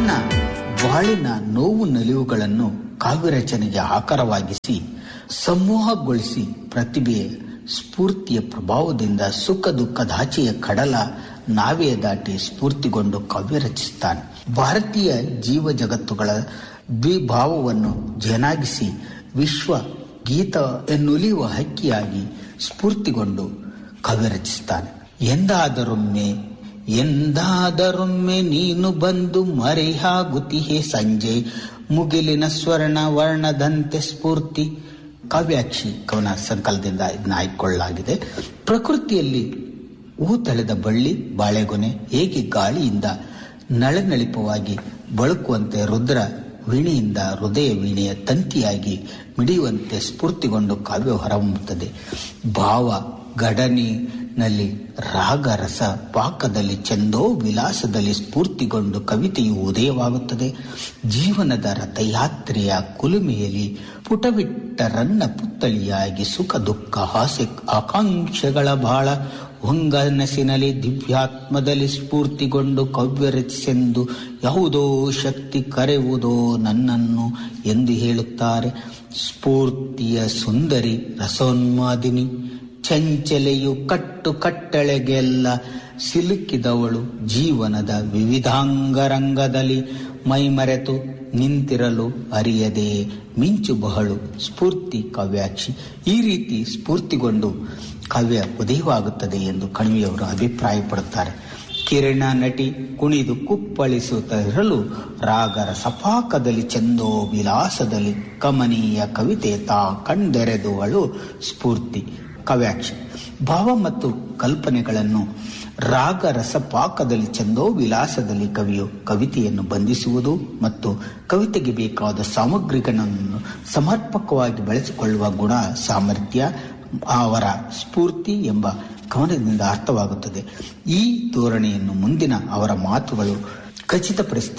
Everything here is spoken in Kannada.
ತನ್ನ ಬಾಳಿನ ನೋವು ನಲಿವುಗಳನ್ನು ಕಾವ್ಯ ರಚನೆಗೆ ಆಕಾರವಾಗಿಸಿ ಸಮೂಹಗೊಳಿಸಿ ಪ್ರತಿಭೆಯ ಸ್ಫೂರ್ತಿಯ ಪ್ರಭಾವದಿಂದ ಸುಖ ದುಃಖದಾಚೆಯ ಕಡಲ ನಾವೇ ದಾಟಿ ಸ್ಫೂರ್ತಿಗೊಂಡು ಕಾವ್ಯ ರಚಿಸುತ್ತಾನೆ ಭಾರತೀಯ ಜೀವ ಜಗತ್ತುಗಳ ದ್ವಿಭಾವವನ್ನು ಜನಾಗಿಸಿ ವಿಶ್ವ ಗೀತ ಎನ್ನುಲಿಯುವ ಹಕ್ಕಿಯಾಗಿ ಸ್ಫೂರ್ತಿಗೊಂಡು ಕಾವ್ಯ ರಚಿಸುತ್ತಾನೆ ಎಂದಾದರೊಮ್ಮೆ ಎಂದಾದರೊಮ್ಮೆ ನೀನು ಬಂದು ಮರೆಯಾಗುತ್ತಿಹೆ ಸಂಜೆ ಮುಗಿಲಿನ ಸ್ವರ್ಣ ವರ್ಣದಂತೆ ಸ್ಫೂರ್ತಿ ಕಾವ್ಯಾಕ್ಷಿ ಕವನ ಸಂಕಲನದಿಂದ ಇದನ್ನ ಆಯ್ಕೊಳ್ಳಲಾಗಿದೆ ಪ್ರಕೃತಿಯಲ್ಲಿ ಹೂ ತಳೆದ ಬಳ್ಳಿ ಬಾಳೆಗೊನೆ ಹೇಗೆ ಗಾಳಿಯಿಂದ ನಳನಳಿಪವಾಗಿ ಬಳುಕುವಂತೆ ರುದ್ರ ವೀಣೆಯಿಂದ ಹೃದಯ ವೀಣೆಯ ತಂತಿಯಾಗಿ ಮಿಡಿಯುವಂತೆ ಸ್ಫೂರ್ತಿಗೊಂಡು ಕಾವ್ಯ ಹೊರಹೊಮ್ಮುತ್ತದೆ ಭಾವ ಗಡನಿನಲ್ಲಿ ರಾಗ ರಸ ಪಾಕದಲ್ಲಿ ಚಂದೋ ವಿಲಾಸದಲ್ಲಿ ಸ್ಫೂರ್ತಿಗೊಂಡು ಕವಿತೆಯು ಉದಯವಾಗುತ್ತದೆ ಜೀವನದ ರಥಯಾತ್ರೆಯ ಕುಲುಮೆಯಲ್ಲಿ ಪುಟವಿಟ್ಟ ರನ್ನ ಪುತ್ತಳಿಯಾಗಿ ಸುಖ ದುಃಖ ಹಾಸ್ಯ ಆಕಾಂಕ್ಷೆಗಳ ಬಾಳ ಹೊಂಗನಸಿನಲ್ಲಿ ದಿವ್ಯಾತ್ಮದಲ್ಲಿ ಸ್ಫೂರ್ತಿಗೊಂಡು ಕವ್ಯ ರಚಿಸೆಂದು ಯಾವುದೋ ಶಕ್ತಿ ಕರೆಯುವುದೋ ನನ್ನನ್ನು ಎಂದು ಹೇಳುತ್ತಾರೆ ಸ್ಫೂರ್ತಿಯ ಸುಂದರಿ ರಸೋನ್ಮಾದಿನಿ ಚಂಚಲೆಯು ಕಟ್ಟು ಕಟ್ಟಳೆಗೆಲ್ಲ ಸಿಲುಕಿದವಳು ಜೀವನದ ವಿವಿಧಾಂಗರಂಗದಲ್ಲಿ ಮೈಮರೆತು ನಿಂತಿರಲು ಅರಿಯದೆ ಮಿಂಚು ಬಹಳು ಸ್ಫೂರ್ತಿ ಕಾವ್ಯಾಕ್ಷಿ ಈ ರೀತಿ ಸ್ಫೂರ್ತಿಗೊಂಡು ಕಾವ್ಯ ಉದಯವಾಗುತ್ತದೆ ಎಂದು ಕಣಿವೆಯವರು ಅಭಿಪ್ರಾಯಪಡುತ್ತಾರೆ ಕಿರಣ ನಟಿ ಕುಣಿದು ಕುಪ್ಪಳಿಸುತ್ತಾ ಇರಲು ರಾಗರ ಸಪಾಕದಲ್ಲಿ ಚಂದೋ ವಿಲಾಸದಲ್ಲಿ ಕಮನೀಯ ಕವಿತೆ ತಾ ಕಣ್ದೆರೆದುವಳು ಸ್ಫೂರ್ತಿ ಕಾವ್ಯಾಕ್ಷಿ ಭಾವ ಮತ್ತು ಕಲ್ಪನೆಗಳನ್ನು ರಾಗ ರಸಪಾಕದಲ್ಲಿ ಚಂದೋ ವಿಲಾಸದಲ್ಲಿ ಕವಿಯು ಕವಿತೆಯನ್ನು ಬಂಧಿಸುವುದು ಮತ್ತು ಕವಿತೆಗೆ ಬೇಕಾದ ಸಾಮಗ್ರಿಗಳನ್ನು ಸಮರ್ಪಕವಾಗಿ ಬಳಸಿಕೊಳ್ಳುವ ಗುಣ ಸಾಮರ್ಥ್ಯ ಅವರ ಸ್ಫೂರ್ತಿ ಎಂಬ ಕವನದಿಂದ ಅರ್ಥವಾಗುತ್ತದೆ ಈ ಧೋರಣೆಯನ್ನು ಮುಂದಿನ ಅವರ ಮಾತುಗಳು ಖಚಿತಪಡಿಸುತ್ತದೆ